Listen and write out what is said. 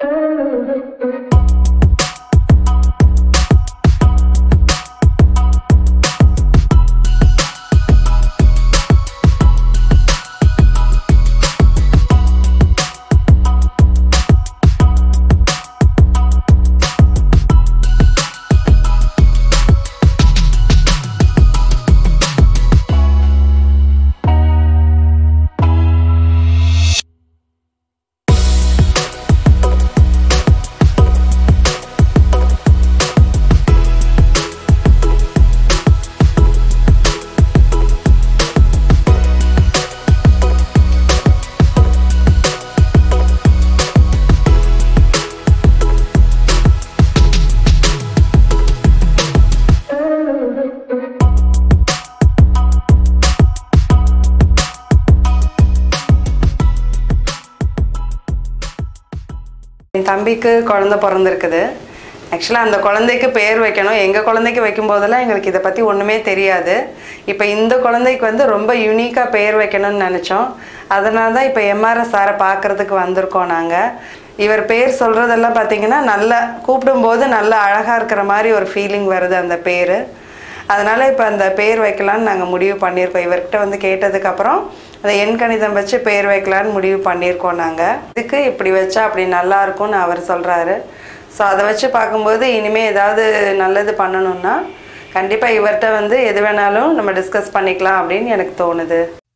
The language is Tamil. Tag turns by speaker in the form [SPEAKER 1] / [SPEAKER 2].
[SPEAKER 1] என் தம்பிக்கு குழந்த பிறந்திருக்குது ஆக்சுவலாக அந்த குழந்தைக்கு பேர் வைக்கணும் எங்கள் குழந்தைக்கு வைக்கும் போதெல்லாம் எங்களுக்கு இதை பற்றி ஒன்றுமே தெரியாது இப்போ இந்த குழந்தைக்கு வந்து ரொம்ப யூனிக்காக பேர் வைக்கணும்னு நினச்சோம் அதனால தான் இப்போ எம்ஆர்எஸ் சாரை பார்க்குறதுக்கு வந்திருக்கோம் நாங்கள் இவர் பேர் சொல்கிறதெல்லாம் பார்த்தீங்கன்னா நல்லா கூப்பிடும்போது நல்லா அழகாக இருக்கிற மாதிரி ஒரு ஃபீலிங் வருது அந்த பேர் அதனால் இப்போ அந்த பேர் வைக்கலான்னு நாங்கள் முடிவு பண்ணியிருக்கோம் இவர்கிட்ட வந்து கேட்டதுக்கப்புறம் அந்த எண் கணிதம் வச்சு பேர் வைக்கலான்னு முடிவு பண்ணியிருக்கோம் நாங்கள் இதுக்கு இப்படி வச்சா அப்படி நல்லா இருக்கும்னு அவர் சொல்கிறாரு ஸோ அதை வச்சு பார்க்கும்போது இனிமேல் ஏதாவது நல்லது பண்ணணும்னா கண்டிப்பாக இவர்கிட்ட வந்து எது வேணாலும் நம்ம டிஸ்கஸ் பண்ணிக்கலாம் அப்படின்னு எனக்கு தோணுது